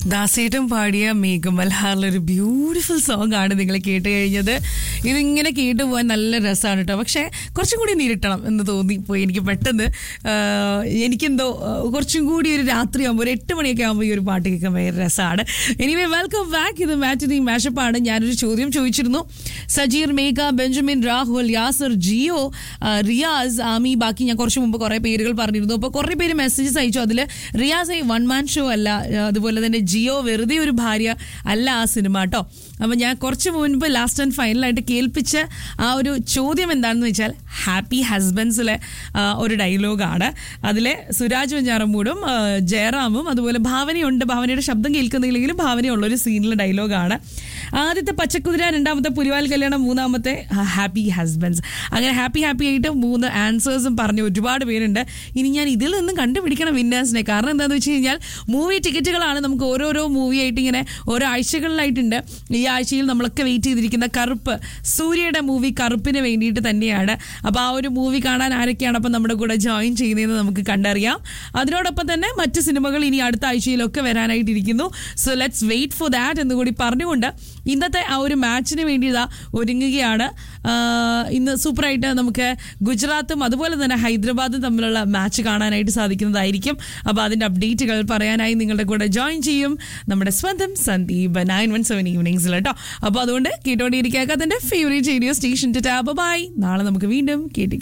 ദാസേട്ടൻ പാടിയ മേഘമൽഹാറിലെ ഒരു ബ്യൂട്ടിഫുൾ സോങ് ആണ് നിങ്ങൾ കേട്ട് കഴിഞ്ഞത് ഇതിങ്ങനെ കേട്ടു പോകാൻ നല്ല രസമാണ് കേട്ടോ പക്ഷേ കുറച്ചും കൂടി നീരിട്ടണം എന്ന് തോന്നിപ്പോയി എനിക്ക് പെട്ടെന്ന് ആഹ്, എനിക്കെന്തോ ആഹ്, കുറച്ചും കൂടി ഒരു രാത്രിയാകുമ്പോൾ ഒരു എട്ട് മണിയൊക്കെ ആകുമ്പോൾ ഈ ഒരു പാട്ട് കേൾക്കാൻ ഭയങ്കര രസമാണ് എനിവേ വെൽക്കം ബാക്ക് ഇത് മാച്ച് ദി മാഷപ്പാണ് ഞാനൊരു ചോദ്യം ചോദിച്ചിരുന്നു സജീർ മേഘ ബെഞ്ചമിൻ രാഹുൽ യാസർ ജിയോ ആഹ്, റിയാസ് ആമി ബാക്കി ഞാൻ കുറച്ച് മുമ്പ് കുറേ പേരുകൾ പറഞ്ഞിരുന്നു അപ്പോൾ കുറേ പേര് മെസ്സേജസ് അയച്ചു അതിൽ റിയാസ് വൺ മാൻ ഷോ അല്ല ആഹ്, അതുപോലെ തന്നെ ജിയോ വെറുതെ ഒരു ഭാര്യ അല്ല ആ സിനിമ കേട്ടോ അപ്പം ഞാൻ കുറച്ച് മുൻപ് ലാസ്റ്റ് ആൻഡ് ഫൈനലായിട്ട് കേൾപ്പിച്ച ആ ഒരു ചോദ്യം എന്താണെന്ന് വെച്ചാൽ ഹാപ്പി ഹസ്ബൻഡ്സിലെ ഒരു ഡയലോഗാണ് അതിലെ സുരാജ് വെഞ്ഞാറമ്മൂടും ആ, ജയറാമും അതുപോലെ ഭാവനയുണ്ട് ഭാവനയുടെ ശബ്ദം കേൾക്കുന്നില്ലെങ്കിലും ഭാവനയുള്ള ഒരു സീനിലെ ഡയലോഗാണ് ആദ്യത്തെ പച്ചക്കുതിര രണ്ടാമത്തെ പുലിവാൽ കല്യാണം മൂന്നാമത്തെ ഹാപ്പി ഹസ്ബൻഡ്സ് അങ്ങനെ ഹാപ്പി ഹാപ്പി ആയിട്ട് മൂന്ന് ആൻസേഴ്സും പറഞ്ഞ ഒരുപാട് പേരുണ്ട് ഇനി ഞാൻ ഇതിൽ നിന്നും കണ്ടുപിടിക്കണം വിന്നേഴ്സിനെ കാരണം എന്താണെന്ന് വെച്ച് കഴിഞ്ഞാൽ മൂവി ടിക്കറ്റുകളാണ് നമുക്ക് ഓരോരോ മൂവി ആയിട്ട് ഇങ്ങനെ ഓരോ ആഴ്ചകളിലായിട്ടുണ്ട് ഈ ആഴ്ചയിൽ നമ്മളൊക്കെ വെയിറ്റ് ചെയ്തിരിക്കുന്ന കറുപ്പ് സൂര്യയുടെ മൂവി കറുപ്പിന് വേണ്ടിയിട്ട് തന്നെയാണ് അപ്പോൾ ആ ഒരു മൂവി കാണാൻ ആരൊക്കെയാണ് അപ്പം നമ്മുടെ കൂടെ ജോയിൻ ചെയ്യുന്നതെന്ന് നമുക്ക് കണ്ടറിയാം അതിനോടൊപ്പം തന്നെ മറ്റ് സിനിമകൾ ഇനി അടുത്ത ആഴ്ചയിലൊക്കെ വരാനായിട്ടിരിക്കുന്നു so let's wait for that എന്ന് കൂടി പറഞ്ഞുകൊണ്ട് ഇന്നത്തെ ആ ഒരു മാച്ചിന് വേണ്ടി ഇതാ ഒരുങ്ങുകയാണ് ആഹ് ഇന്ന് സൂപ്പറായിട്ട് നമുക്ക് ഗുജറാത്തും അതുപോലെ തന്നെ ഹൈദരാബാദും തമ്മിലുള്ള മാച്ച് കാണാനായിട്ട് സാധിക്കുന്നതായിരിക്കും അപ്പോൾ അതിൻ്റെ അപ്ഡേറ്റുകൾ പറയാനായി നിങ്ങളുടെ കൂടെ ജോയിൻ ചെയ്യും നമ്മുടെ സ്വന്തം സന്ദീപ് നയൻ വൺ സെവൻ ഈവനിങ്സിൽ കേട്ടോ അപ്പോൾ അതുകൊണ്ട് കേട്ടോണ്ടിരിക്കുക അതിൻ്റെ ഫേവറേറ്റ് റേഡിയോ സ്റ്റേഷൻ ടാബ് ബൈ നാളെ നമുക്ക് വീണ്ടും കേട്ടി